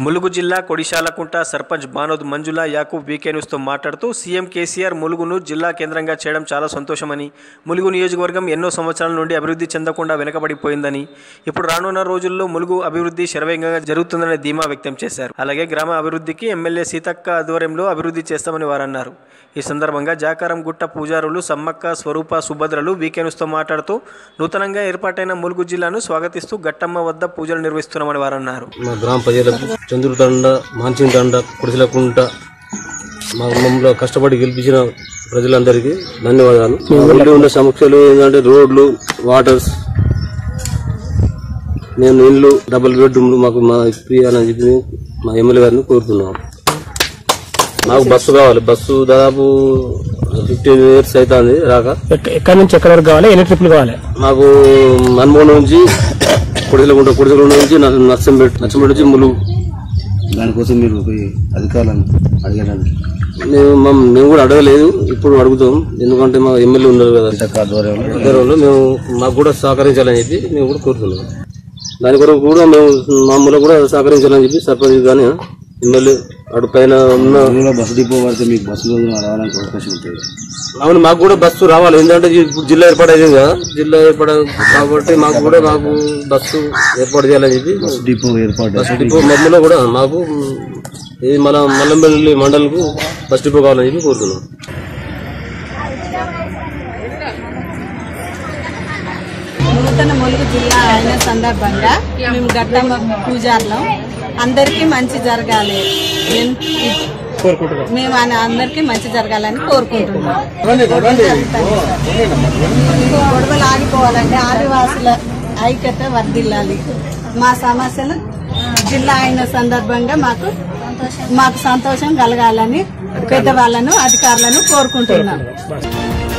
ములుగు జిల్లా కొడిశాలకుంట సర్పంచ్ బానోద్ మంజుల యాకూబ్ వీకే న్యూస్తో మాట్లాడుతూ సీఎం కేసీఆర్ ములుగును జిల్లా కేంద్రంగా చేయడం చాలా సంతోషమని ములుగు నియోజకవర్గం ఎన్నో సంవత్సరాల నుండి అభివృద్ధి చెందకుండా వెనుకబడిపోయిందని ఇప్పుడు రానున్న రోజుల్లో ములుగు అభివృద్ధి శరవేగంగా జరుగుతుందనే ధీమా వ్యక్తం చేశారు అలాగే గ్రామ అభివృద్ధికి ఎమ్మెల్యే సీతక్క ఆధ్వర్యంలో అభివృద్ధి చేస్తామని వారన్నారు ఈ సందర్భంగా జాకారం గుట్ట పూజారులు సమ్మక్క స్వరూప సుభద్రలు వీకే న్యూస్తో మాట్లాడుతూ నూతనంగా ఏర్పాటైన ములుగు జిల్లాను స్వాగతిస్తూ గట్టమ్మ వద్ద పూజలు నిర్వహిస్తున్నామని వారన్నారు మా గ్రామ ప్రజలకు చంద్రుడు తండ మాన్సింగ్ తండ కుడిసలకుంట మా మమ్మల్ని కష్టపడి గెలిపించిన ప్రజలందరికీ ధన్యవాదాలు ఊళ్ళో ఉన్న సమస్యలు ఏంటంటే రోడ్లు వాటర్స్ మేము ఇల్లు డబుల్ బెడ్రూమ్లు మాకు మా ఇప్పియాలని చెప్పి మా ఎమ్మెల్యే గారిని కోరుతున్నాం మాకు బస్సు కావాలి బస్సు దాదాపు ఫిఫ్టీన్ ఇయర్స్ అవుతుంది రాక ఎక్క- ఎక్కడి నుంచి ఎక్కడి వరకు కావాలి ఎన్ని ట్రిప్లు కావాలి మాకు మన్మోహన్ నుంచి కుడిసలకుంట కుడిసలకుంట నుంచి న- నర్సంపేట నర్సంపేట నుంచి ములుగు దానికోసం మీరు పోయి అధికారులను అడగడానికి మేము మమ్- మేము కూడా అడగలేదు ఇప్పుడు అడుగుతాం ఎందుకంటే మా ఎమ్మెల్యే ఉన్నారు కదా ఆధ్వర్యంలో ఆధ్వర్యంలో మేము మాకు కూడా సహకరించాలని చెప్పి మేము కూడా కోరుతున్నాం దాని కొరకు కూడా మేము మామూలుగా కూడా సహకరించాలని చెప్పి సర్పంచ్ కానీ ఎమ్మెల్యే అటు పైన ఉన్న ఊళ్ళో బస్సు డిపో పడితే మీకు బస్సులో రావడానికి అవకాశం ఉంటుంది అవును మాకు కూడా బస్సు రావాలి ఎందుకంటే ఇప్పుడు జిల్లా ఏర్పాటు అయింది కదా జిల్లా ఏర్పాటు కాబట్టి మాకు కూడా మాకు బస్సు ఏర్పాటు చేయాలని చెప్పి బస్సు డిపో ఏర్పాటు బస్ డిపో మమ్మల్ని కూడా మాకు ఇది మన మల్లంపల్లి మండలకు బస్ డిపో కావాలని చెప్పి కోరుతున్నాం నూతన ములుగు జిల్లా అయిన సందర్భంగా మేము గట్టమ్మ పూజార్లం అందరికీ మంచి జరగాలి ఎన్- మేము ఆయన అందరికీ మంచి జరగాలని కోరుకుంటున్నాం గొడవలు ఆగిపోవాలంటే ఆదివాసుల ఐక్యత వర్ధిల్లాలి మా సమస్యలు జిల్లా అయిన సందర్భంగా మాకు మాకు సంతోషం కలగాలని పెద్దవాళ్ళను అధికారులను కోరుకుంటున్నాం